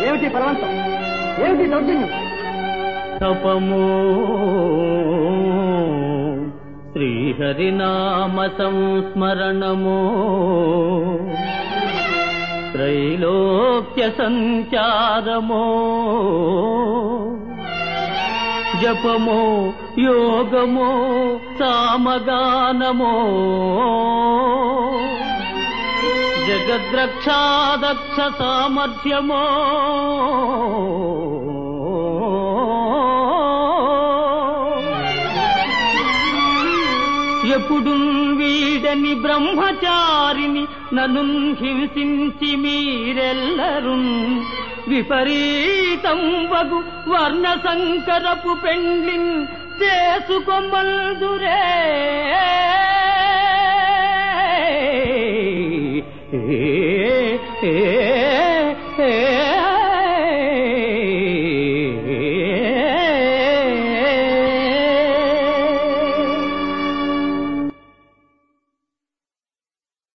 ఏమిటి బలవంతం ఏమిటి దౌర్జన్యం తపము శ్రీహరినామ సంస్మరణము త్రైలోక్య సంచారమో జపమో యోగమో సామగానమో జగద్రక్షాదక్ష సామర్థ్యమో ఎప్పుడు వీడని బ్రహ్మచారిని నన్ను హింసించి మీరెల్లరు విపరీతం వగు వర్ణ సంకరపు పెండ్లిన్ చేసుకొమ్మల్దురే